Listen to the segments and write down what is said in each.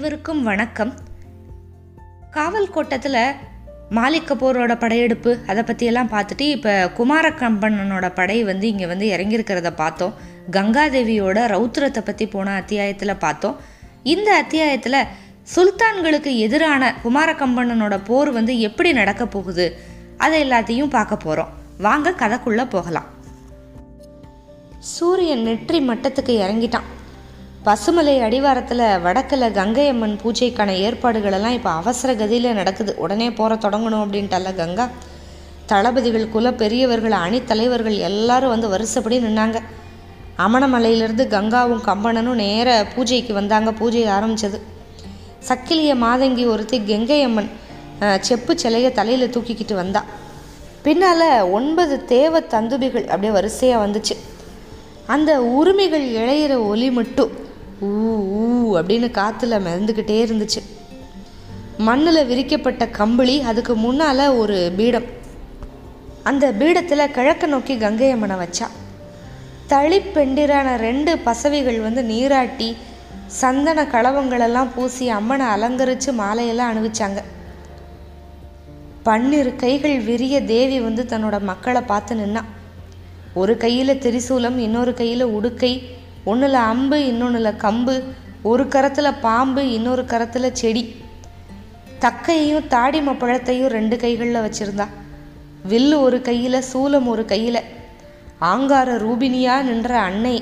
அனைவருக்கும் வணக்கம் காவல் கோட்டத்தில் மாலிக் கபூரோட படையெடுப்பு அதை பற்றியெல்லாம் பார்த்துட்டு இப்போ குமார கம்பண்ணனோட படை வந்து இங்கே வந்து இறங்கியிருக்கிறத பார்த்தோம் கங்காதேவியோட ரௌத்ரத்தை பற்றி போன அத்தியாயத்தில் பார்த்தோம் இந்த அத்தியாயத்தில் சுல்தான்களுக்கு எதிரான குமார கம்பண்ணனோட போர் வந்து எப்படி நடக்க போகுது அதை எல்லாத்தையும் பார்க்க போகிறோம் வாங்க கதைக்குள்ளே போகலாம் சூரியன் நெற்றி மட்டத்துக்கு இறங்கிட்டான் பசுமலை அடிவாரத்தில் வடக்கில் கங்கையம்மன் பூஜைக்கான ஏற்பாடுகளெல்லாம் இப்போ அவசர கதியில் நடக்குது உடனே போகிற தொடங்கணும் அப்படின்ட்டால கங்கா தளபதிகள் குல பெரியவர்கள் அணித்தலைவர்கள் எல்லாரும் வந்து வருஷப்படி நின்னாங்க அமணமலையிலேருந்து கங்காவும் கம்பணனும் நேர பூஜைக்கு வந்தாங்க பூஜை ஆரம்பிச்சது சக்கிலிய மாதங்கி ஒருத்தி கங்கையம்மன் அஹ், செப்பு சிலையை தலையில் தூக்கிக்கிட்டு வந்தா பின்னால் ஒன்பது தேவ தந்துபிகள் அப்படியே வரிசையாக வந்துச்சு அந்த உரிமைகள் இழையிற ஒலி மட்டும் ஊ ஊ அப்படின்னு காற்றுல மிதந்துக்கிட்டே இருந்துச்சு மண்ணில் விரிக்கப்பட்ட கம்பளி அதுக்கு முன்னால் ஒரு பீடம் அந்த பீடத்தில் கிழக்க நோக்கி கங்கையம்மனை வச்சா தளிப்பெண்டிரான ரெண்டு பசவிகள் வந்து நீராட்டி சந்தன களவங்களெல்லாம் பூசி அம்மனை அலங்கரித்து மாலையெல்லாம் அணிவிச்சாங்க பன்னிரு கைகள் விரிய தேவி வந்து தன்னோட மக்களை பார்த்து நின்னா ஒரு கையில் திரிசூலம் இன்னொரு கையில் உடுக்கை ஒன்றில் அம்பு இன்னொன்றில் கம்பு ஒரு கரத்தில் பாம்பு இன்னொரு கரத்தில் செடி தக்கையையும் தாடிம பழத்தையும் ரெண்டு கைகளில் வச்சிருந்தா வில்லு ஒரு கையில் சூலம் ஒரு கையில் ஆங்கார ரூபினியா நின்ற அன்னை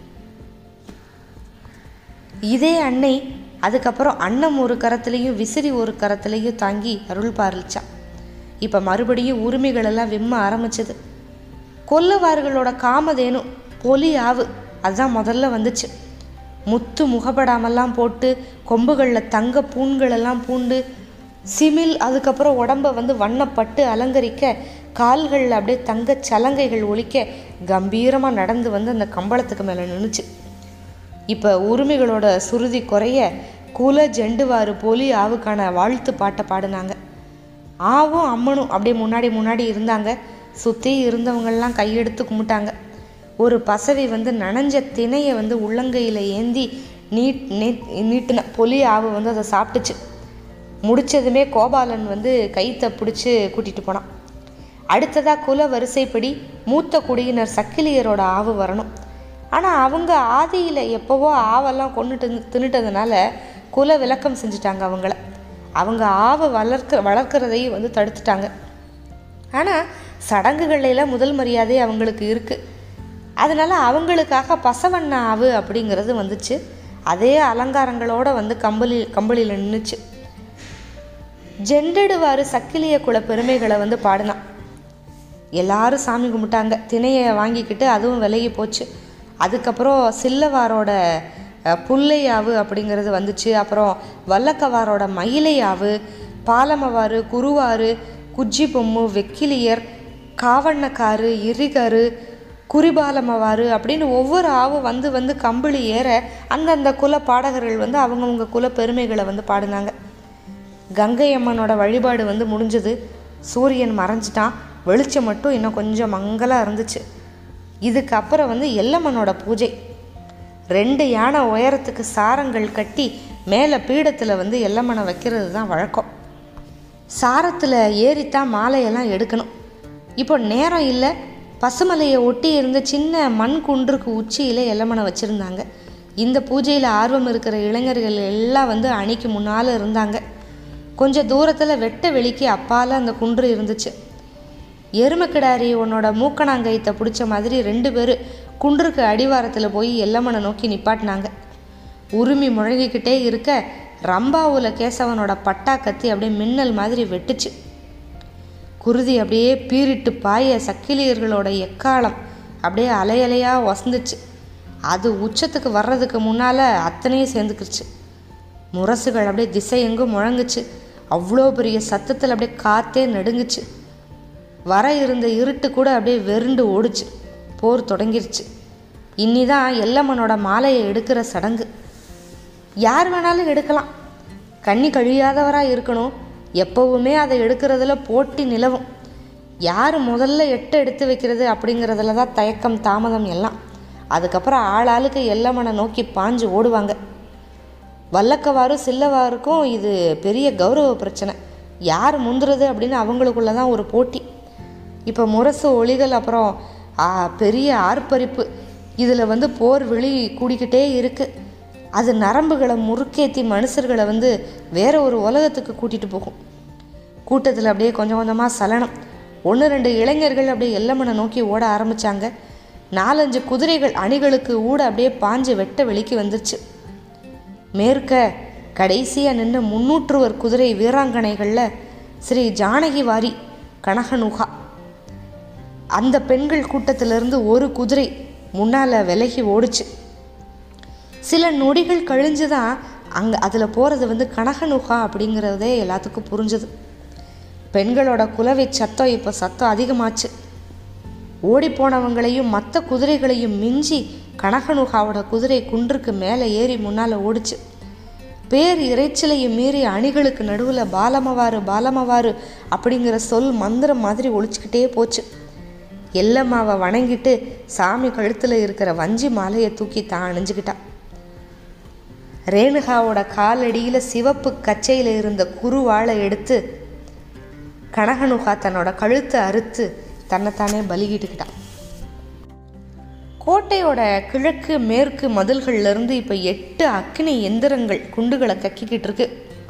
இதே அன்னை அதுக்கப்புறம் அன்னம் ஒரு கரத்துலேயும் விசிறி ஒரு கரத்துலேயும் தாங்கி அருள் பாலிச்சா இப்போ மறுபடியும் உரிமைகளெல்லாம் விம்ம ஆரம்பிச்சது கொல்லவார்களோட காமதேனு பொலி ஆவு அதுதான் முதல்ல வந்துச்சு முத்து முகப்படாமெல்லாம் போட்டு கொம்புகளில் தங்க பூண்களெல்லாம் பூண்டு சிமில் அதுக்கப்புறம் உடம்ப வந்து வண்ணப்பட்டு அலங்கரிக்க கால்களில் அப்படியே தங்கச் சலங்கைகள் ஒலிக்க கம்பீரமாக நடந்து வந்து அந்த கம்பளத்துக்கு மேலே நின்றுச்சு இப்போ உரிமைகளோட சுருதி குறைய குல ஜெண்டுவாறு போலி ஆவுக்கான வாழ்த்து பாட்டை பாடினாங்க ஆவும் அம்மனும் அப்படியே முன்னாடி முன்னாடி இருந்தாங்க சுற்றி இருந்தவங்கெல்லாம் கையெடுத்து கும்பிட்டாங்க ஒரு பசவி வந்து நனைஞ்ச திணையை வந்து உள்ளங்கையில் ஏந்தி நீட் நீட் நீட்டின பொலி ஆவு வந்து அதை சாப்பிட்டுச்சு முடிச்சதுமே கோபாலன் வந்து கைத்தை பிடிச்சி கூட்டிகிட்டு போனான் அடுத்ததாக குல வரிசைப்படி மூத்த குடியினர் சக்கிலியரோட ஆவு வரணும் ஆனால் அவங்க ஆதியில் எப்போவோ ஆவெல்லாம் கொண்டுட்டு தின்னுட்டதுனால குல விளக்கம் செஞ்சுட்டாங்க அவங்கள அவங்க ஆவை வளர்க்க வளர்க்குறதையும் வந்து தடுத்துட்டாங்க ஆனால் சடங்குகளில் முதல் மரியாதை அவங்களுக்கு இருக்குது அதனால் அவங்களுக்காக பசவண்ண ஆவு அப்படிங்கிறது வந்துச்சு அதே அலங்காரங்களோட வந்து கம்பளி கம்பளியில் நின்றுச்சு ஜெண்டடுவாறு சக்கிலிய குல பெருமைகளை வந்து பாடினான் எல்லாரும் சாமி கும்பிட்டாங்க திணையை வாங்கிக்கிட்டு அதுவும் விலகி போச்சு அதுக்கப்புறம் சில்லவாரோட அஹ், புல்லையாவு அப்படிங்கிறது வந்துச்சு அப்புறம் வல்லக்கவாரோட மயிலையாவு பாலமவாறு குருவாறு குஜ்ஜி பொம்மு வெக்கிலியர் காவண்ணக்காரு இரிகரு குறிபாலமவாறு அப்படின்னு ஒவ்வொரு ஆவு வந்து வந்து கம்பளி ஏற அந்தந்த குல பாடகர்கள் வந்து அவங்கவுங்க குல பெருமைகளை வந்து பாடினாங்க கங்கை அம்மனோட வழிபாடு வந்து முடிஞ்சது சூரியன் மறைஞ்சிட்டான் வெளிச்சம் மட்டும் இன்னும் கொஞ்சம் மங்கலாக இருந்துச்சு இதுக்கப்புறம் வந்து எல்லம்மனோட பூஜை ரெண்டு யானை உயரத்துக்கு சாரங்கள் கட்டி மேலே பீடத்தில் வந்து எல்லம்மனை வைக்கிறது தான் வழக்கம் சாரத்தில் ஏறித்தான் மாலையெல்லாம் எடுக்கணும் இப்போ நேரம் இல்லை பசுமலையை ஒட்டி இருந்த சின்ன மண் குன்றுக்கு உச்சியில் எல்லம்மனை வச்சுருந்தாங்க இந்த பூஜையில் ஆர்வம் இருக்கிற இளைஞர்கள் எல்லாம் வந்து அணிக்கு முன்னால் இருந்தாங்க கொஞ்சம் தூரத்தில் வெட்ட வெளிக்கு அப்பால் அந்த குன்று இருந்துச்சு எருமக்கிடாரி உன்னோட மூக்கணாங்கயத்தை பிடிச்ச மாதிரி ரெண்டு பேர் குன்றுக்கு அடிவாரத்தில் போய் எல்லம்மனை நோக்கி நிப்பாட்டினாங்க உருமி முழங்கிக்கிட்டே இருக்க ரம்பாவுல கேசவனோட பட்டா கத்தி அப்படியே மின்னல் மாதிரி வெட்டுச்சு குருதி அப்படியே பீறிட்டு பாய சக்கிலியர்களோட எக்காலம் அப்படியே அலையலையாக வசந்துச்சு அது உச்சத்துக்கு வர்றதுக்கு முன்னால் அத்தனையும் சேர்ந்துக்கிருச்சு முரசுகள் அப்படியே திசை எங்கும் முழங்குச்சு அவ்வளோ பெரிய சத்தத்தில் அப்படியே காத்தே நடுங்குச்சு வர இருந்த இருட்டு கூட அப்படியே வெருண்டு ஓடுச்சு போர் தொடங்கிருச்சு இன்னிதான் எல்லம்மனோட மாலையை எடுக்கிற சடங்கு யார் வேணாலும் எடுக்கலாம் கண்ணி கழியாதவராக இருக்கணும் எப்போவுமே அதை எடுக்கிறதுல போட்டி நிலவும் யார் முதல்ல எட்டு எடுத்து வைக்கிறது அப்படிங்கிறதுல தான் தயக்கம் தாமதம் எல்லாம் அதுக்கப்புறம் ஆளாளுக்கு எல்லம்மனை நோக்கி பாஞ்சு ஓடுவாங்க வல்லக்கவாரும் சில்லவாருக்கும் இது பெரிய கௌரவ பிரச்சனை யார் முந்துறது அப்படின்னு அவங்களுக்குள்ள தான் ஒரு போட்டி இப்போ முரசு ஒளிகள் அப்புறம் ஆ, பெரிய ஆர்ப்பரிப்பு இதில் வந்து போர் விழி கூடிக்கிட்டே இருக்குது அது நரம்புகளை முறுக்கேற்றி மனுஷர்களை வந்து வேற ஒரு உலகத்துக்கு கூட்டிகிட்டு போகும் கூட்டத்தில் அப்படியே கொஞ்சம் கொஞ்சமாக சலனம் ஒன்று ரெண்டு இளைஞர்கள் அப்படியே எல்லம்மனை நோக்கி ஓட ஆரம்பித்தாங்க நாலஞ்சு குதிரைகள் அணிகளுக்கு ஊட அப்படியே பாஞ்சு வெட்ட வெளிக்கு வந்துருச்சு மேற்க கடைசியாக நின்று முன்னூற்றுவர் குதிரை வீராங்கனைகளில் ஸ்ரீ ஜானகி வாரி கனகனுகா அந்த பெண்கள் கூட்டத்திலிருந்து ஒரு குதிரை முன்னால் விலகி ஓடுச்சு சில நொடிகள் கழிஞ்சு தான் அங்கே அதில் போகிறது வந்து கனகனுகா அப்படிங்கிறதே எல்லாத்துக்கும் புரிஞ்சுது பெண்களோட குலவை சத்தம் இப்போ சத்தம் அதிகமாச்சு ஓடிப்போனவங்களையும் மற்ற குதிரைகளையும் மிஞ்சி கனகனுகாவோட குதிரை குன்றுக்கு மேலே ஏறி முன்னால் ஓடிச்சு பேர் இறைச்சலையும் மீறி அணிகளுக்கு நடுவில் பாலமவாறு பாலமவாறு அப்படிங்கிற சொல் மந்திரம் மாதிரி ஒழிச்சுக்கிட்டே போச்சு எல்லம்மாவை வணங்கிட்டு சாமி கழுத்தில் இருக்கிற வஞ்சி மாலையை தூக்கி தான் அணிஞ்சுக்கிட்டான் ரேணுகாவோட காலடியில் சிவப்பு கச்சையில் இருந்த குருவாளை எடுத்து கனகனுகா தன்னோட கழுத்தை அறுத்து தன்னைத்தானே பலிகிட்டுக்கிட்டான் கோட்டையோட கிழக்கு மேற்கு மதில்கள்ல இருந்து இப்போ எட்டு அக்கினி எந்திரங்கள் குண்டுகளை கக்கிக்கிட்டு இருக்கு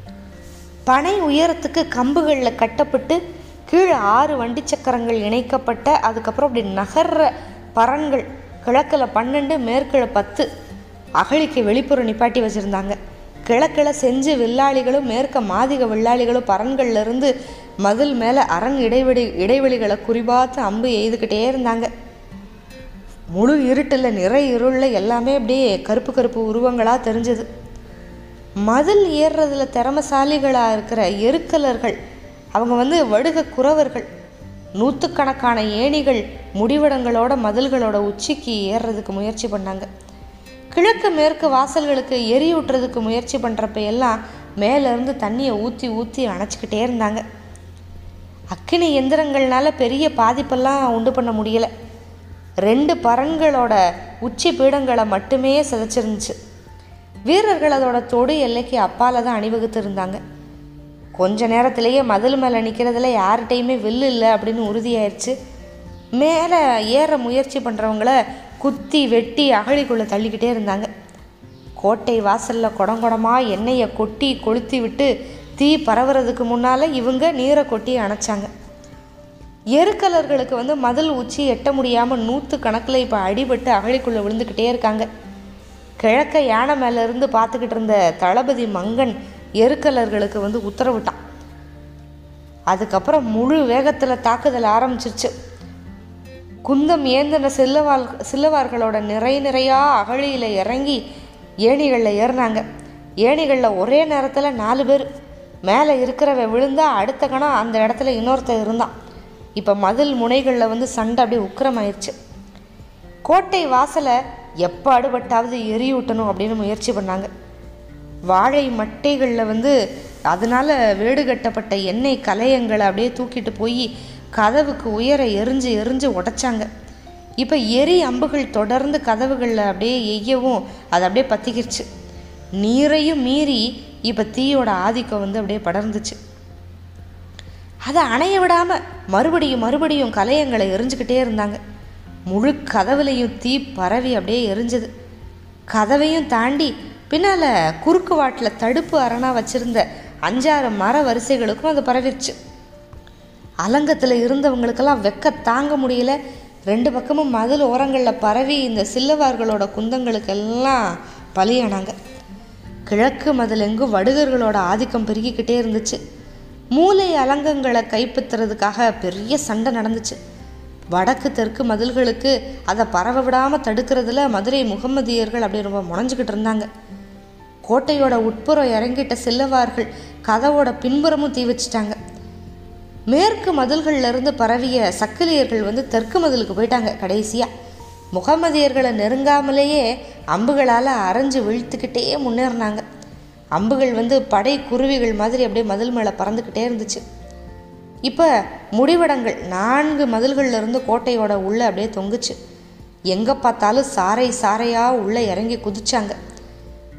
பனை உயரத்துக்கு கம்புகளில் கட்டப்பட்டு கீழே ஆறு வண்டி சக்கரங்கள் இணைக்கப்பட்ட அதுக்கப்புறம் அப்படி நகர்ற பரன்கள் கிழக்கில் பன்னெண்டு மேற்கில் பத்து அகழிக்கு வெளிப்புற நிப்பாட்டி வச்சுருந்தாங்க கிழக்கில் செஞ்சு வில்லாளிகளும் மேற்க மாதிக வில்லாளிகளும் பரன்கள்ல இருந்து மதில் மேலே அரண் இடைவெளி இடைவெளிகளை குறிபார்த்து அம்பு எய்துக்கிட்டே இருந்தாங்க முழு இருட்டில் நிறை இருளில் எல்லாமே அப்படியே கருப்பு கருப்பு உருவங்களாக தெரிஞ்சது மதில் ஏறுறதுல திறமசாலிகளாக இருக்கிற எருக்கலர்கள் அவங்க வந்து வடுக குறவர்கள் நூற்றுக்கணக்கான ஏணிகள் முடிவடங்களோட மதில்களோட உச்சிக்கு ஏறுறதுக்கு முயற்சி பண்ணாங்க கிழக்கு மேற்கு வாசல்களுக்கு எரியூட்டுறதுக்கு முயற்சி பண்ணுறப்ப எல்லாம் மேலேருந்து தண்ணியை ஊற்றி ஊற்றி அணைச்சிக்கிட்டே இருந்தாங்க அக்கினி எந்திரங்கள்னால பெரிய பாதிப்பெல்லாம் உண்டு பண்ண முடியலை ரெண்டு பரன்களோட உச்சி பீடங்களை மட்டுமே சிதைச்சிருந்துச்சு வீரர்கள் அதோட தொடு எல்லைக்கு அப்பால தான் அணிவகுத்து இருந்தாங்க கொஞ்ச நேரத்திலேயே மதில் மேலே நிற்கிறதுல யார்கிட்டையுமே வில்லு இல்லை அப்படின்னு உறுதியாயிருச்சு மேலே ஏற முயற்சி பண்ணுறவங்கள குத்தி வெட்டி அகழிக்குள்ளே தள்ளிக்கிட்டே இருந்தாங்க கோட்டை வாசலில் குடங்குடமாக எண்ணெயை கொட்டி கொளுத்தி விட்டு தீ பரவுறதுக்கு முன்னால் இவங்க நீரை கொட்டி அணைச்சாங்க எருக்கலர்களுக்கு வந்து மதில் உச்சி எட்ட முடியாமல் நூற்று கணக்கில் இப்போ அடிபட்டு அகழிக்குள்ளே விழுந்துக்கிட்டே இருக்காங்க கிழக்க யானை மேலே இருந்து பார்த்துக்கிட்டு இருந்த தளபதி மங்கன் எருக்கலர்களுக்கு வந்து உத்தரவிட்டான் அதுக்கப்புறம் முழு வேகத்தில் தாக்குதல் ஆரம்பிச்சிருச்சு குந்தம் ஏந்தின சில்லவாள் சில்லவார்களோட நிறை நிறையா அகழியில் இறங்கி ஏணிகளில் ஏறினாங்க ஏணிகளில் ஒரே நேரத்தில் நாலு பேர் மேலே இருக்கிறவன் விழுந்தா அடுத்த கணம் அந்த இடத்துல இன்னொருத்தன் இருந்தான் இப்போ மதில் முனைகளில் வந்து சண்டை அப்படியே உக்கிரமாயிருச்சு கோட்டை வாசலை எப்போ அடுபட்டாவது எரியூட்டணும் அப்படின்னு முயற்சி பண்ணாங்க வாழை மட்டைகளில் வந்து அதனால் வேடு கட்டப்பட்ட எண்ணெய் கலையங்களை அப்படியே தூக்கிட்டு போய் கதவுக்கு உயர எரிஞ்சு எரிஞ்சு உடைச்சாங்க இப்போ எரி அம்புகள் தொடர்ந்து கதவுகளில் அப்படியே எய்யவும் அது அப்படியே பற்றிக்கிருச்சு நீரையும் மீறி இப்போ தீயோட ஆதிக்கம் வந்து அப்படியே படர்ந்துச்சு அதை அணைய விடாமல் மறுபடியும் மறுபடியும் கலையங்களை எரிஞ்சுக்கிட்டே இருந்தாங்க முழு கதவுலையும் தீ பரவி அப்படியே எரிஞ்சது கதவையும் தாண்டி பின்னால் குறுக்கு வாட்டில் தடுப்பு அரணாக வச்சுருந்த அஞ்சாறு மர வரிசைகளுக்கும் அது பரவிருச்சு அலங்கத்தில் இருந்தவங்களுக்கெல்லாம் வெக்க தாங்க முடியல ரெண்டு பக்கமும் மதில் ஓரங்களில் பரவி இந்த சில்லவார்களோட குந்தங்களுக்கெல்லாம் பலியானாங்க கிழக்கு மதில் எங்கும் வடுகர்களோட ஆதிக்கம் பெருகிக்கிட்டே இருந்துச்சு மூலை அலங்கங்களை கைப்பற்றுறதுக்காக பெரிய சண்டை நடந்துச்சு வடக்கு தெற்கு மதில்களுக்கு அதை பரவ விடாமல் தடுக்கிறதுல மதுரை முகமதியர்கள் அப்படி ரொம்ப முனைஞ்சுக்கிட்டு இருந்தாங்க கோட்டையோட உட்புறம் இறங்கிட்ட சில்லவார்கள் கதவோட பின்புறமும் தீ வச்சிட்டாங்க மேற்கு மதில்கள்ல இருந்து பரவிய சக்கிலியர்கள் வந்து தெற்கு மதிலுக்கு போயிட்டாங்க கடைசியாக முகமதியர்களை நெருங்காமலேயே அம்புகளால் அரைஞ்சு வீழ்த்துக்கிட்டே முன்னேறினாங்க அம்புகள் வந்து படை குருவிகள் மாதிரி அப்படியே மதில் மேலே பறந்துக்கிட்டே இருந்துச்சு இப்போ முடிவடங்கள் நான்கு மதில்கள்ல இருந்து கோட்டையோட உள்ளே அப்படியே தொங்குச்சு எங்கே பார்த்தாலும் சாறை சாறையாக உள்ளே இறங்கி குதிச்சாங்க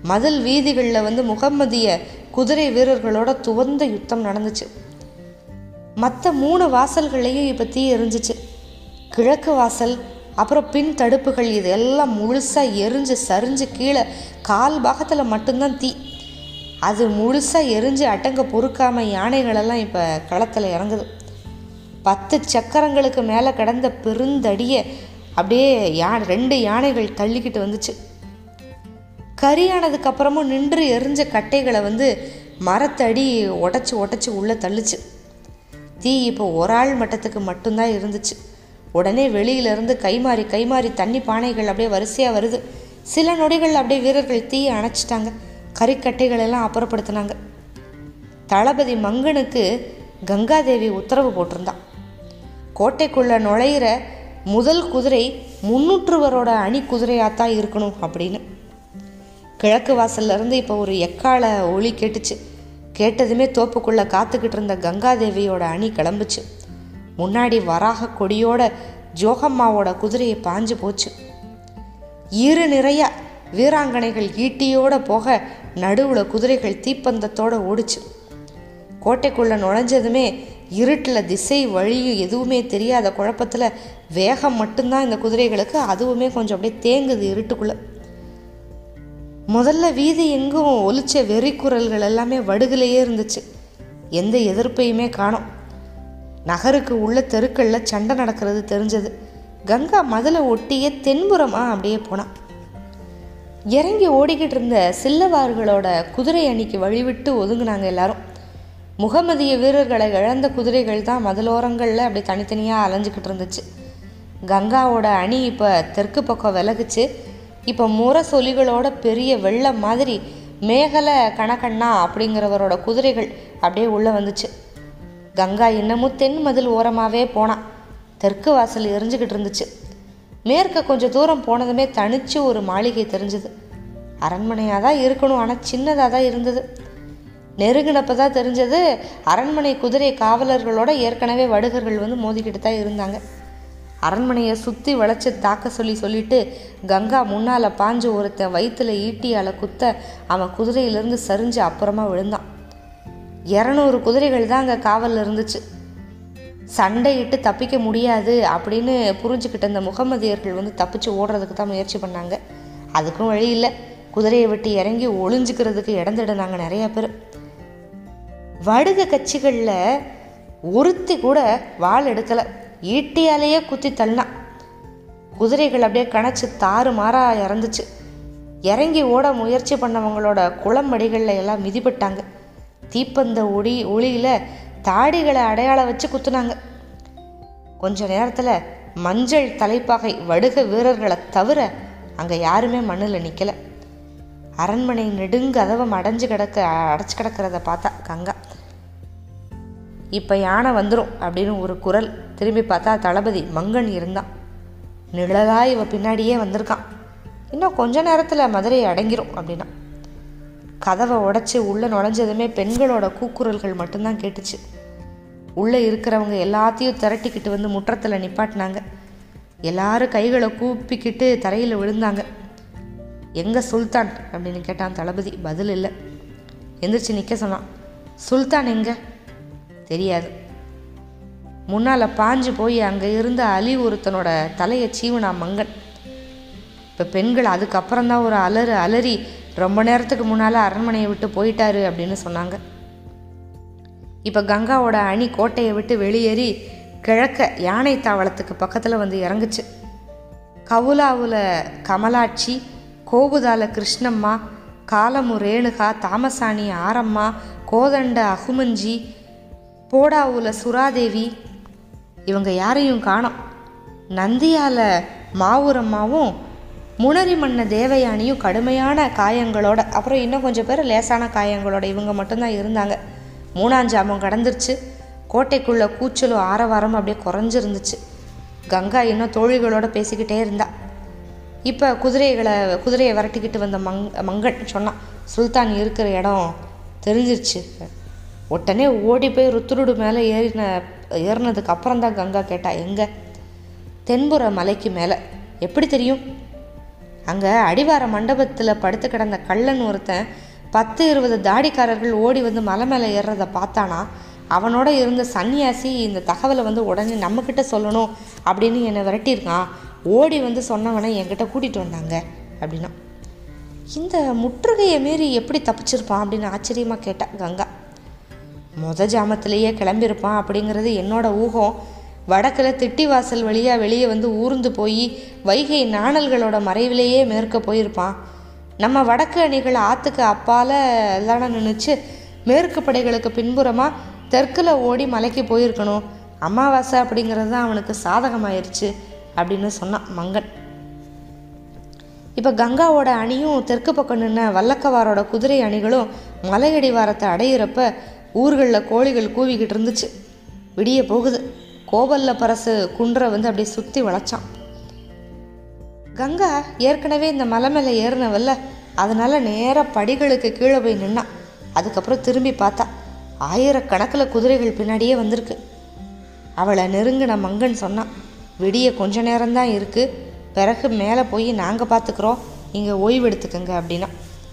மதில் வீதிகளில் வந்து முகம்மதிய குதிரை வீரர்களோட துவந்த யுத்தம் நடந்துச்சு மற்ற மூணு வாசல்கள்லையும் இப்போ தீ எரிஞ்சிச்சு கிழக்கு வாசல் அப்புறம் பின் தடுப்புகள் இது எல்லாம் முழுசாக எரிஞ்சு சரிஞ்சு கீழே கால் பாகத்தில் மட்டும்தான் தீ அது முழுசாக எரிஞ்சு அட்டங்க பொறுக்காமல் யானைகளெல்லாம் இப்போ களத்தில் இறங்குது பத்து சக்கரங்களுக்கு மேலே கிடந்த பெருந்தடியை அப்படியே யா ரெண்டு யானைகள் தள்ளிக்கிட்டு வந்துச்சு கரியானதுக்கு அப்புறமும் நின்று எரிஞ்ச கட்டைகளை வந்து மரத்தடி உடச்சி உடச்சி உள்ளே தள்ளுச்சு தீ இப்போ ஒரு ஆள் மட்டத்துக்கு மட்டும்தான் இருந்துச்சு உடனே வெளியிலேருந்து கைமாறி கைமாறி தண்ணி பானைகள் அப்படியே வரிசையாக வருது சில நொடிகள் அப்படியே வீரர்கள் தீயை அணைச்சிட்டாங்க கறிக்கட்டைகள் எல்லாம் அப்புறப்படுத்தினாங்க தளபதி மங்கனுக்கு கங்காதேவி உத்தரவு போட்டிருந்தான் கோட்டைக்குள்ளே நுழையிற முதல் குதிரை முன்னூற்றுவரோட அணி குதிரையாத்தான் இருக்கணும் அப்படின்னு கிழக்கு வாசல்ல இருந்து இப்போ ஒரு எக்கால ஒளி கேட்டுச்சு கேட்டதுமே தோப்புக்குள்ளே காத்துக்கிட்டு இருந்த கங்காதேவியோட அணி கிளம்புச்சு முன்னாடி வராக கொடியோட ஜோகம்மாவோட குதிரையை பாஞ்சு போச்சு இரு நிறைய வீராங்கனைகள் ஈட்டியோட போக நடுவில் குதிரைகள் தீப்பந்தத்தோட ஓடுச்சு கோட்டைக்குள்ளே நுழைஞ்சதுமே இருட்டில் திசை வழி எதுவுமே தெரியாத குழப்பத்தில் வேகம் மட்டும்தான் இந்த குதிரைகளுக்கு அதுவுமே கொஞ்சம் அப்படியே தேங்குது இருட்டுக்குள்ளே முதல்ல வீதி எங்கும் ஒலிச்ச வெறி குரல்கள் எல்லாமே வடுகிலேயே இருந்துச்சு எந்த எதிர்ப்பையுமே காணோம் நகருக்கு உள்ள தெருக்களில் சண்டை நடக்கிறது தெரிஞ்சது கங்கா மதிலை ஒட்டியே தென்புறமாக அப்படியே போனான் இறங்கி ஓடிக்கிட்டு இருந்த சில்லவார்களோட குதிரை அணிக்கு வழிவிட்டு ஒதுங்கினாங்க எல்லாரும் முகமதிய வீரர்களை இழந்த குதிரைகள் தான் மதிலோரங்களில் அப்படி தனித்தனியாக அலைஞ்சிக்கிட்டு இருந்துச்சு கங்காவோட அணி இப்போ தெற்கு பக்கம் விலகுச்சு இப்போ முரசொலிகளோட பெரிய வெள்ளம் மாதிரி மேகல கணக்கண்ணா அப்படிங்கிறவரோட குதிரைகள் அப்படியே உள்ளே வந்துச்சு கங்கா இன்னமும் தென் மதில் ஓரமாகவே போனான் தெற்கு வாசல் எரிஞ்சுக்கிட்டு இருந்துச்சு மேற்க கொஞ்சம் தூரம் போனதுமே தனிச்சு ஒரு மாளிகை தெரிஞ்சுது அரண்மனையாக தான் இருக்கணும் ஆனால் சின்னதாக தான் இருந்தது நெருங்கினப்ப தான் தெரிஞ்சது அரண்மனை குதிரை காவலர்களோட ஏற்கனவே வடுகர்கள் வந்து மோதிக்கிட்டு தான் இருந்தாங்க அரண்மனையை சுற்றி வளைச்சு தாக்க சொல்லி சொல்லிட்டு கங்கா முன்னால் பாஞ்சு ஒருத்தன் வயிற்றுல ஈட்டியால் குத்த அவன் குதிரையிலேருந்து சரிஞ்சு அப்புறமா விழுந்தான் இரநூறு குதிரைகள் தான் அங்கே காவலில் இருந்துச்சு சண்டையிட்டு தப்பிக்க முடியாது அப்படின்னு புரிஞ்சுக்கிட்ட அந்த முகமதியர்கள் வந்து தப்பிச்சு ஓடுறதுக்கு தான் முயற்சி பண்ணாங்க அதுக்கும் வழி இல்லை குதிரையை விட்டு இறங்கி ஒளிஞ்சுக்கிறதுக்கு இடந்திடுனாங்க நிறைய பேர் வடுக கட்சிகளில் ஒருத்தி கூட வாள் எடுக்கலை ஈட்டியாலேயே குத்தி தள்ளினான் குதிரைகள் அப்படியே கணச்சு தாறு மாறா இறந்துச்சு இறங்கி ஓட முயற்சி பண்ணவங்களோட குளம்படிகளில் எல்லாம் மிதிப்பட்டாங்க தீப்பந்த ஒளி ஒளியில் தாடிகளை அடையாளம் வச்சு குத்துனாங்க கொஞ்ச நேரத்தில் மஞ்சள் தலைப்பாகை வடுக வீரர்களை தவிர அங்கே யாருமே மண்ணில் நிற்கலை அரண்மனை நெடுங்கதவம் அடைஞ்சு கிடக்க அடைச்சு கிடக்கிறத பார்த்தா கங்கா இப்போ யானை வந்துடும் அப்படின்னு ஒரு குரல் திரும்பி பார்த்தா தளபதி மங்கன் இருந்தான் நிழலா இவ பின்னாடியே வந்திருக்கான் இன்னும் கொஞ்ச நேரத்தில் மதுரை அடங்கிரும் அப்படின்னா கதவை உடச்சி உள்ளே நுழைஞ்சதுமே பெண்களோட கூக்குரல்கள் மட்டும்தான் கேட்டுச்சு உள்ளே இருக்கிறவங்க எல்லாத்தையும் திரட்டிக்கிட்டு வந்து முற்றத்தில் நிப்பாட்டினாங்க எல்லாரும் கைகளை கூப்பிக்கிட்டு தரையில் விழுந்தாங்க எங்கே சுல்தான் அப்படின்னு கேட்டான் தளபதி பதில் இல்லை எந்திரிச்சு நிற்க சொன்னான் சுல்தான் எங்கே தெரியாது முன்னால் பாஞ்சு போய் அங்கே இருந்த அலி ஒருத்தனோட தலையை சீவனா மங்கன் இப்போ பெண்கள் அதுக்கப்புறம் தான் ஒரு அலறு அலறி ரொம்ப நேரத்துக்கு முன்னால் அரண்மனையை விட்டு போயிட்டாரு அப்படின்னு சொன்னாங்க இப்போ கங்காவோட அணி கோட்டையை விட்டு வெளியேறி கிழக்க யானை தாவளத்துக்கு பக்கத்தில் வந்து இறங்குச்சு கவுலாவில் கமலாட்சி கோபுதால கிருஷ்ணம்மா காலமு ரேணுகா தாமசாணி ஆரம்மா கோதண்ட அகுமஞ்சி போடாவுல சுறாதேவி இவங்க யாரையும் காணோம் நந்தியால மாவூரம்மாவும் முனரி மன்ன தேவயானியும் கடுமையான காயங்களோட அப்புறம் இன்னும் கொஞ்சம் பேர் லேசான காயங்களோட இவங்க மட்டும்தான் இருந்தாங்க மூணாஞ்சாமம் கடந்துருச்சு கோட்டைக்குள்ள கூச்சலும் ஆரவாரம் அப்படியே குறைஞ்சிருந்துச்சு கங்கா இன்னும் தோழிகளோட பேசிக்கிட்டே இருந்தா இப்போ குதிரைகளை குதிரையை விரட்டிக்கிட்டு வந்த மங் மங்கன் சொன்னான் சுல்தான் இருக்கிற இடம் தெரிஞ்சிருச்சு உடனே ஓடி போய் ருத்ருடு மேலே ஏறின ஏறினதுக்கு அப்புறம் தான் கங்கா கேட்டா எங்கே தென்புற மலைக்கு மேலே எப்படி தெரியும் அங்கே அடிவார மண்டபத்தில் படுத்து கிடந்த கள்ளன் ஒருத்தன் பத்து இருபது தாடிக்காரர்கள் ஓடி வந்து மலை மேலே ஏறுறதை பார்த்தானா அவனோட இருந்த சன்னியாசி இந்த தகவலை வந்து உடனே நம்மக்கிட்ட சொல்லணும் அப்படின்னு என்னை விரட்டியிருக்கான் ஓடி வந்து சொன்னவனை என்கிட்ட கூட்டிகிட்டு வந்தாங்க அப்படின்னா இந்த முற்றுகையை மீறி எப்படி தப்பிச்சிருப்பான் அப்படின்னு ஆச்சரியமாக கேட்டா கங்கா முத ஜாமத்திலேயே கிளம்பியிருப்பான் அப்படிங்கிறது என்னோட ஊகம் வடக்கில் திட்டிவாசல் வழியாக வெளியே வந்து ஊர்ந்து போய் வைகை நாணல்களோட மறைவிலேயே மேற்க போயிருப்பான் நம்ம வடக்கு அணிகள் ஆற்றுக்கு அப்பால் எல்லாம் நின்றுச்சு மேற்கு படைகளுக்கு பின்புறமாக தெற்கில் ஓடி மலைக்கு போயிருக்கணும் அமாவாசை அப்படிங்கிறது தான் அவனுக்கு சாதகமாயிருச்சு அப்படின்னு சொன்னான் மங்கன் இப்போ கங்காவோட அணியும் தெற்கு பக்கம் நின்ன வல்லக்கவாரோட குதிரை அணிகளும் மலையடிவாரத்தை அடையிறப்ப ஊர்களில் கோழிகள் கூவிக்கிட்டு இருந்துச்சு விடிய போகுது கோவல்ல பரசு குன்றை வந்து அப்படியே சுற்றி வளைச்சான் கங்கா ஏற்கனவே இந்த மலை மேலே ஏறினவல்ல அதனால நேராக படிகளுக்கு கீழே போய் நின்னான் அதுக்கப்புறம் திரும்பி பார்த்தா ஆயிரக்கணக்கில் குதிரைகள் பின்னாடியே வந்திருக்கு அவளை நெருங்கின மங்கன் சொன்னான் விடிய கொஞ்ச நேரம்தான் இருக்குது பிறகு மேலே போய் நாங்கள் பார்த்துக்குறோம் இங்கே ஓய்வு எடுத்துக்கங்க அப்படின்னா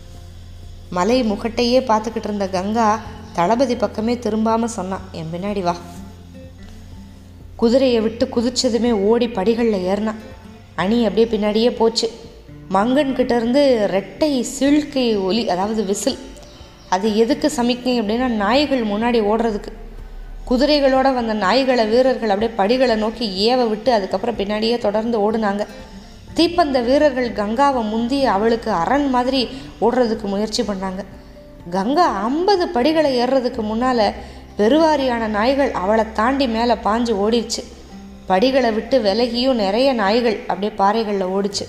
மலை முகட்டையே பார்த்துக்கிட்டு இருந்த கங்கா தளபதி பக்கமே திரும்பாமல் சொன்னான் என் பின்னாடி வா குதிரையை விட்டு குதிச்சதுமே ஓடி படிகளில் ஏறினான் அணி அப்படியே பின்னாடியே போச்சு மங்கன் கிட்ட இருந்து ரெட்டை சிழ்கை ஒலி அதாவது விசில் அது எதுக்கு சமிக்கை அப்படின்னா நாய்கள் முன்னாடி ஓடுறதுக்கு குதிரைகளோட வந்த நாய்களை வீரர்கள் அப்படியே படிகளை நோக்கி ஏவ விட்டு அதுக்கப்புறம் பின்னாடியே தொடர்ந்து ஓடுனாங்க தீப்பந்த வீரர்கள் கங்காவை முந்தி அவளுக்கு அரண் மாதிரி ஓடுறதுக்கு முயற்சி பண்ணாங்க கங்கா ஐம்பது படிகளை ஏறுறதுக்கு முன்னால் பெருவாரியான நாய்கள் அவளை தாண்டி மேலே பாஞ்சு ஓடிடுச்சு படிகளை விட்டு விலகியும் நிறைய நாய்கள் அப்படியே பாறைகளில் ஓடிச்சு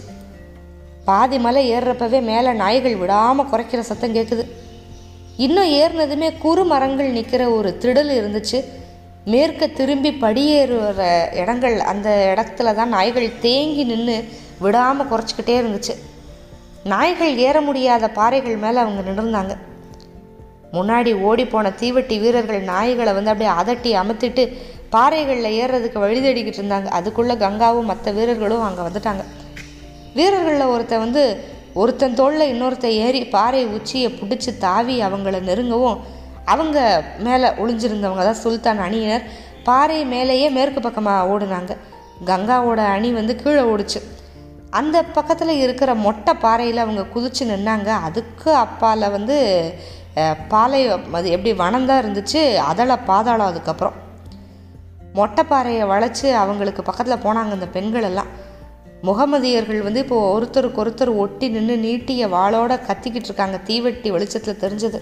பாதி மலை ஏறுறப்பவே மேலே நாய்கள் விடாமல் குறைக்கிற சத்தம் கேட்குது இன்னும் ஏறினதுமே குறு மரங்கள் நிற்கிற ஒரு திடல் இருந்துச்சு மேற்க திரும்பி படியேறுற இடங்கள் அந்த இடத்துல தான் நாய்கள் தேங்கி நின்று விடாமல் குறைச்சிக்கிட்டே இருந்துச்சு நாய்கள் ஏற முடியாத பாறைகள் மேலே அவங்க நின்றுந்தாங்க முன்னாடி ஓடி போன தீவட்டி வீரர்கள் நாய்களை வந்து அப்படியே அதட்டி அமர்த்திட்டு பாறைகளில் ஏறுறதுக்கு வழி தேடிக்கிட்டு இருந்தாங்க அதுக்குள்ளே கங்காவும் மற்ற வீரர்களும் அங்கே வந்துட்டாங்க வீரர்களில் ஒருத்தன் வந்து ஒருத்தன் தோளில் இன்னொருத்தன் ஏறி பாறை உச்சியை பிடிச்சி தாவி அவங்கள நெருங்கவும் அவங்க மேலே ஒளிஞ்சிருந்தவங்க தான் சுல்தான் அணியினர் பாறை மேலேயே மேற்கு பக்கமாக ஓடுனாங்க கங்காவோட அணி வந்து கீழே ஓடுச்சு அந்த பக்கத்தில் இருக்கிற மொட்டை பாறையில் அவங்க குதிச்சு நின்னாங்க அதுக்கு அப்பால் வந்து அஹ், பாளையம் அது எப்படி வனம்தான் இருந்துச்சு அதள பாதாளம் அதுக்கப்புறம் மொட்டைப்பாறையை வளைச்சு அவங்களுக்கு பக்கத்தில் போனாங்க இந்த பெண்கள் எல்லாம் முகமதியர்கள் வந்து இப்போ ஒருத்தருக்கு ஒருத்தர் ஒட்டி நின்று நீட்டிய வாளோட கத்திக்கிட்டு இருக்காங்க தீவெட்டி வெளிச்சத்தில் தெரிஞ்சது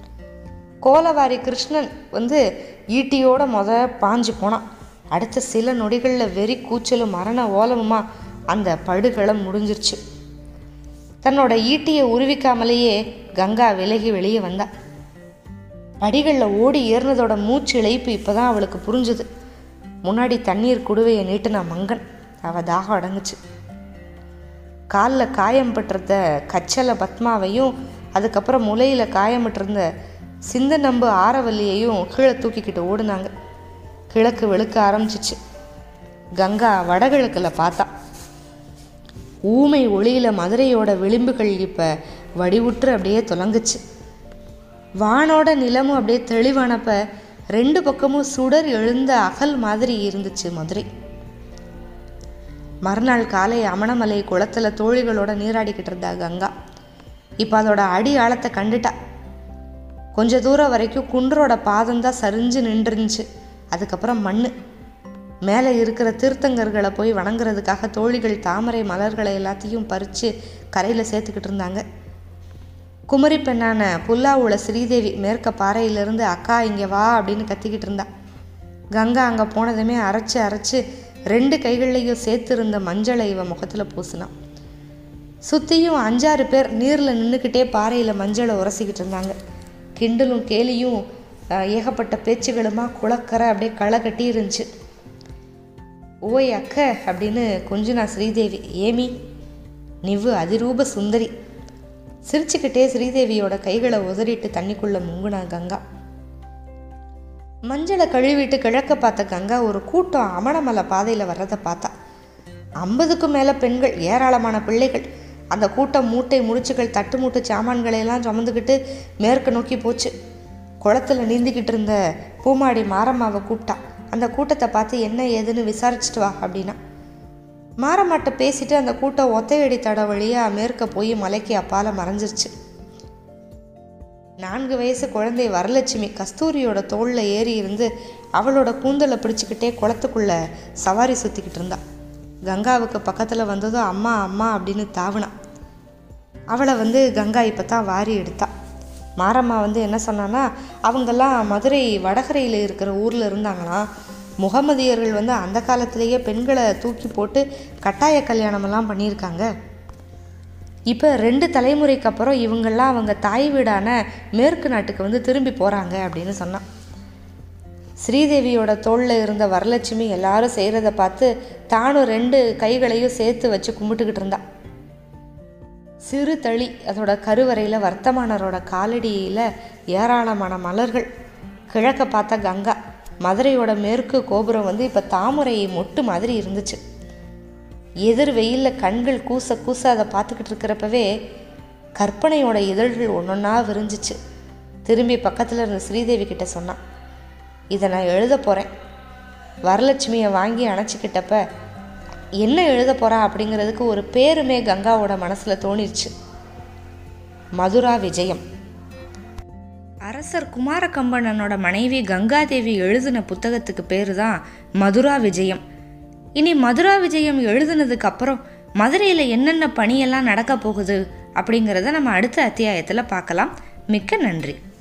கோலவாரி கிருஷ்ணன் வந்து ஈட்டியோட முத பாஞ்சு போனான் அடுத்த சில நொடிகளில் வெறி கூச்சலும் மரண ஓலமுமா அந்த படுகளம் முடிஞ்சிருச்சு தன்னோட ஈட்டியை உருவிக்காமலேயே கங்கா விலகி வெளியே வந்தா படிகளில் ஓடி ஏறினதோட மூச்சு இழைப்பு இப்போதான் அவளுக்கு புரிஞ்சுது முன்னாடி தண்ணீர் குடுவையை நீட்டுனா மங்கன் அவ தாகம் அடங்குச்சு காலில் காயம் பட்டிருந்த கச்சல பத்மாவையும் அதுக்கப்புறம் முலையில் காயமிட்டிருந்த சிந்த நம்பு ஆரவல்லியையும் கீழே தூக்கிக்கிட்டு ஓடுனாங்க கிழக்கு வெளுக்க ஆரம்பிச்சிச்சு கங்கா வடகிழக்கில் பார்த்தா ஊமை ஒளியில் மதுரையோட விளிம்புகள் இப்போ வடிவுற்று அப்படியே தொலங்குச்சு வானோட நிலமும் அப்படியே தெளிவானப்ப ரெண்டு பக்கமும் சுடர் எழுந்த அகல் மாதிரி இருந்துச்சு மதுரை மறுநாள் காலை அமணமலை குளத்துல தோழிகளோட நீராடிக்கிட்டு இருந்தா கங்கா இப்போ அதோட அடி ஆழத்தை கண்டுட்டா கொஞ்ச தூரம் வரைக்கும் குன்றோட பாதம் தான் சரிஞ்சு நின்றுருந்துச்சு அதுக்கப்புறம் மண் மேலே இருக்கிற தீர்த்தங்கர்களை போய் வணங்குறதுக்காக தோழிகள் தாமரை மலர்களை எல்லாத்தையும் பறித்து கரையில் சேர்த்துக்கிட்டு இருந்தாங்க குமரி பெண்ணான புல்லாவுல ஸ்ரீதேவி மேற்க பாறையிலிருந்து அக்கா இங்கே வா அப்படின்னு கத்திக்கிட்டு இருந்தா கங்கா அங்கே போனதுமே அரைச்சு அரைச்சு ரெண்டு கைகள்லையும் சேர்த்துருந்த மஞ்சளை இவ முகத்தில் பூசினான் சுற்றியும் அஞ்சாறு பேர் நீரில் நின்றுக்கிட்டே பாறையில் மஞ்சளை உரசிக்கிட்டு இருந்தாங்க கிண்டலும் கேலியும் அஹ், ஏகப்பட்ட பேச்சுகளுமா குளக்கரை அப்படியே களை கட்டி இருந்துச்சு ஓய் அக்க அப்படின்னு கொஞ்சுனா ஸ்ரீதேவி ஏமி நிவ்வு அதிரூப சுந்தரி சிரிச்சுக்கிட்டே ஸ்ரீதேவியோட கைகளை உதறிட்டு தண்ணிக்குள்ள முங்குனா கங்கா மஞ்சளை கழுவிட்டு கிழக்க பார்த்த கங்கா ஒரு கூட்டம் அமணமலை பாதையில் வர்றதை பார்த்தா ஐம்பதுக்கும் மேலே பெண்கள் ஏராளமான பிள்ளைகள் அந்த கூட்டம் மூட்டை முடிச்சுகள் தட்டு மூட்டை சாமான்களை எல்லாம் சுமந்துக்கிட்டு மேற்கு நோக்கி போச்சு குளத்துல நீந்திக்கிட்டு இருந்த பூமாடி மாரம்மாவை கூப்பிட்டா அந்த கூட்டத்தை பார்த்து என்ன ஏதுன்னு விசாரிச்சுட்டு வா அப்படின்னா மாரம்மாட்ட பேசிட்டு அந்த கூட்டம் ஒத்தையடி தட வழியாக மேற்க போய் மலைக்கு அப்பால மறைஞ்சிருச்சு நான்கு வயசு குழந்தை வரலட்சுமி கஸ்தூரியோட தோளில் ஏறி இருந்து அவளோட கூந்தலை பிடிச்சிக்கிட்டே குளத்துக்குள்ள சவாரி சுற்றிக்கிட்டு இருந்தா கங்காவுக்கு பக்கத்தில் வந்ததும் அம்மா அம்மா அப்படின்னு தாவினா அவளை வந்து கங்கா இப்போ தான் வாரி எடுத்தா மாரம்மா வந்து என்ன சொன்னான்னா அவங்கெல்லாம் மதுரை வடகரையில் இருக்கிற ஊரில் இருந்தாங்களாம் முகமதியர்கள் வந்து அந்த காலத்திலேயே பெண்களை தூக்கி போட்டு கட்டாய கல்யாணமெல்லாம் பண்ணியிருக்காங்க இப்போ ரெண்டு தலைமுறைக்கு அப்புறம் இவங்கெல்லாம் அவங்க தாய் வீடான மேற்கு நாட்டுக்கு வந்து திரும்பி போகிறாங்க அப்படின்னு சொன்னான் ஸ்ரீதேவியோட தோளில் இருந்த வரலட்சுமி எல்லாரும் செய்கிறத பார்த்து தானும் ரெண்டு கைகளையும் சேர்த்து வச்சு கும்பிட்டுக்கிட்டு இருந்தா சிறு தளி அதோட கருவறையில் வர்த்தமானரோட காலடியில் ஏராளமான மலர்கள் கிழக்க பார்த்த கங்கா மதுரையோட மேற்கு கோபுரம் வந்து இப்போ தாமரை மொட்டு மாதிரி இருந்துச்சு எதிர் வெயிலில் கண்கள் கூச கூச அதை பார்த்துக்கிட்டு இருக்கிறப்பவே கற்பனையோட இதழ்கள் ஒன்றொன்னா விரிஞ்சிச்சு திரும்பி பக்கத்தில் இருந்த ஸ்ரீதேவி கிட்ட சொன்னான் இதை நான் எழுத போகிறேன் வரலட்சுமியை வாங்கி அணைச்சிக்கிட்டப்ப என்ன எழுத போகிறா அப்படிங்கிறதுக்கு ஒரு பேருமே கங்காவோட மனசில் தோணிருச்சு மதுரா விஜயம் அரசர் குமாரகம்பண்ணனோட மனைவி கங்காதேவி எழுதின புத்தகத்துக்கு பேர் தான் மதுரா விஜயம் இனி மதுரா விஜயம் எழுதுனதுக்கு அப்புறம் மதுரையில் என்னென்ன பணியெல்லாம் நடக்க போகுது அப்படிங்கிறத நம்ம அடுத்த அத்தியாயத்தில் பார்க்கலாம் மிக்க நன்றி